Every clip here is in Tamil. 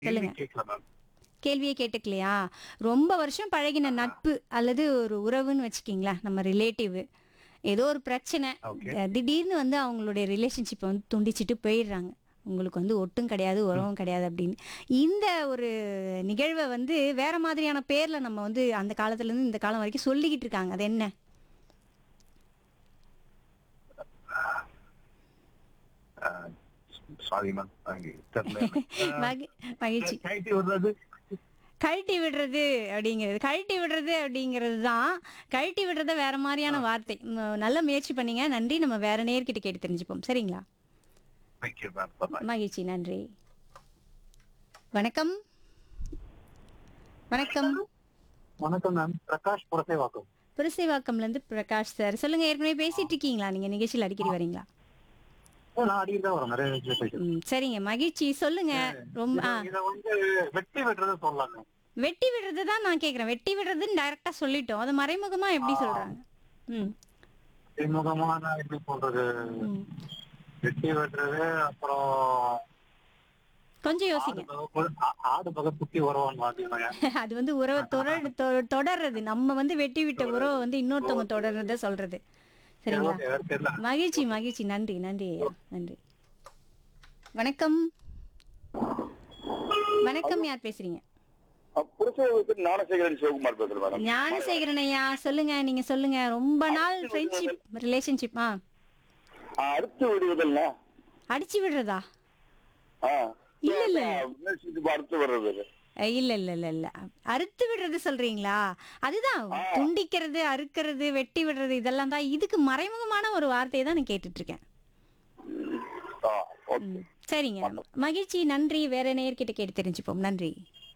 சொல்லுங்க கேட்கல மேம் கேள்வியே கேட்டுக்கலையா ரொம்ப வருஷம் பழகின நட்பு அல்லது ஒரு உறவுன்னு வச்சுக்கிங்களேன் நம்ம ரிலேட்டிவ் ஏதோ ஒரு பிரச்சனை Okay. அஹ் திடீர்னு வந்து அவங்களுடைய ரிலேஷன்ஷிப்பை வந்து துண்டிச்சிட்டு போயிடுறாங்க உங்களுக்கு வந்து ஒட்டும் கிடையாது உறவும் கிடையாது அப்படின்னு இந்த ஒரு நிகழ்வை வந்து வேற மாதிரியான பேர்ல நம்ம வந்து அந்த காலத்துல இருந்து இந்த காலம் வரைக்கும் சொல்லிக்கிட்டு இருக்காங்க அது என்ன சாரி மேம் தெரியல மகி- மகிழ்ச்சி கைட்டி விடுறது கழட்டி விடுறது அப்படிங்கிறது கழட்டி விடுறது அப்படிங்கிறது தான் கழட்டி விடுறத வேற மாதிரியான வார்த்தை ம், நல்ல முயற்சி பண்ணீங்க நன்றி நம்ம வேற நேர்கிட்ட கேட்டு தெரிஞ்சுப்போம் சரிங்களா தேங்க்யூ மேம் மகிழ்ச்சி நன்றி வணக்கம் வணக்கம் வணக்கம் மேம் பிரகாஷ் புரசேவாக்கம் புரசைவாக்கம்ல இருந்து பிரகாஷ் சார் சொல்லுங்க ஏற்கனவே பேசிட்டு இருக்கீங்களா நீங்க நிகழ்ச்சியில் அடிக்கடி வரீங்களா நான் அடிக்கடி தான் வரேன் நிறைய விஷயம் பேசுறேன் ம், சரிங்க மகிழ்ச்சி சொல்லுங்க ரொம்ப ஆ, இத வந்து வெட்டி வெட்டுறது சொல்லலாங்க வெட்டி விடுறது தான் நான் கேக்குறேன் வெட்டி விடுறதுன்னு டைரக்டா சொல்லிட்டோம் அது மறைமுகமா எப்படி சொல்றாங்க ம் திமுகமா நான் எப்படி சொல்றது ம். வெட்டி வெட்டுறது அப்புறம் கொஞ்சம் யோசிங்க ஆடு பகை- ஆ- ஆடு பகை குட்டி உறவான்னு மாத்தினாங்க அது வந்து உறவை தொடர் தொ- தொடர்றது நம்ம வந்து வெட்டி விட்ட உறவை வந்து இன்னொருத்தவங்க தொடர்றத சொல்றது சரிங்களா தெரியல மகிழ்ச்சி மகிழ்ச்சி நன்றி நன்றி ஐயா நன்றி வணக்கம் வணக்கம் யார் பேசுறீங்க புருஷனுக்கு ஞானசேகரன் சிவகுமார் பேசுறேன் மேடம் ஞானசேகரன் ஐயா சொல்லுங்க நீங்க சொல்லுங்க ரொம்ப நாள் ஃப்ரெண்ட்ஷிப் ரிலேஷன்ஷிப் ஆ ஆ, அடுத்து விடுவதில்ல அடிச்சு விடுறதா ஆ இல்ல, இல்ல. relationship அடுத்து வர்றது அஹ் இல்ல இல்ல இல்ல இல்ல அறுத்து விடுறது சொல்றீங்களா அதுதான் துண்டிக்கிறது அறுக்கிறது வெட்டி விடுறது இதெல்லாம் தான் இதுக்கு மறைமுகமான ஒரு வார்த்தையை தான் நான் கேட்டுட்டு இருக்கேன் ஆ, ஓகே. ம், சரிங்க மகிழ்ச்சி நன்றி வேற நேர்கிட்ட கேட்டு தெரிஞ்சுப்போம் நன்றி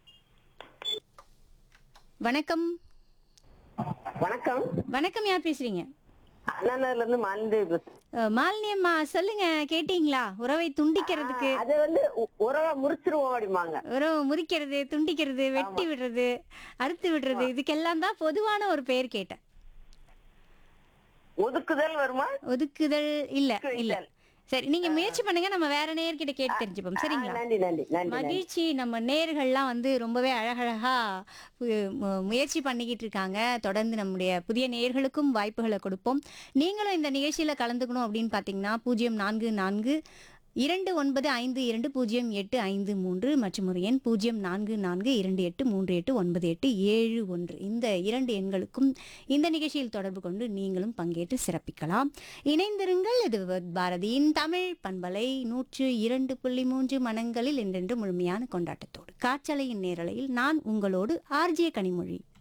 வணக்கம் வணக்கம் வணக்கம் யார் பேசுறீங்க அண்ணாநகர்ல இருந்து மாலிந்தேவி பேசுறேன். அஹ், மாலினி அம்மா சொல்லுங்க கேட்டீங்களா உறவை துண்டிக்கிறதுக்கு அது வந்து உ- உறவை முறிச்சிருவோம் அப்படிம்பாங்க உறவு முறிக்கிறது துண்டிக்கிறது வெட்டி விடுறது அறுத்து விடுறது இதுக்கெல்லாம் தான் பொதுவான ஒரு பெயர் கேட்டேன் ஒதுக்குதல் வருமா ஒதுக்குதல் இல்ல இல்ல ஒதுக்குதல். சரி நீங்க முயற்சி பண்ணுங்க நம்ம வேற நேர்கிட்ட கேட்டு தெரிஞ்சுப்போம் ஆ, சரிங்களா நன்றி நன்றி நன்றி நன்றி மகிழ்ச்சி நம்ம நேர்கள்லாம் வந்து ரொம்பவே அழகழகா பு- மு- முயற்சி பண்ணிக்கிட்டு இருக்காங்க தொடர்ந்து நம்முடைய புதிய நேர்களுக்கும் வாய்ப்புகளை கொடுப்போம் நீங்களும் இந்த நிகழ்ச்சியில கலந்துக்கணும் அப்படின்னு பார்த்தீங்கன்னா பூஜ்ஜியம் நான்கு நான்கு இரண்டு ஒன்பது ஐந்து இரண்டு பூஜ்ஜியம் எட்டு ஐந்து மூன்று மற்றும் ஒரு எண் பூஜ்ஜியம் நான்கு நான்கு இரண்டு எட்டு மூன்று எட்டு ஒன்பது எட்டு ஏழு ஒன்று இந்த இரண்டு எண்களுக்கும் இந்த நிகழ்ச்சியில் தொடர்பு கொண்டு நீங்களும் பங்கேற்று சிறப்பிக்கலாம் இணைந்திருங்கள் இது பாரதியின் தமிழ் பண்பலை நூற்று இரண்டு புள்ளி மூன்று மனங்களில் என்றென்று முழுமையான கொண்டாட்டத்தோடு காற்றலையின் நேரலையில் நான் உங்களோடு ஆர்ஜே கனிமொழி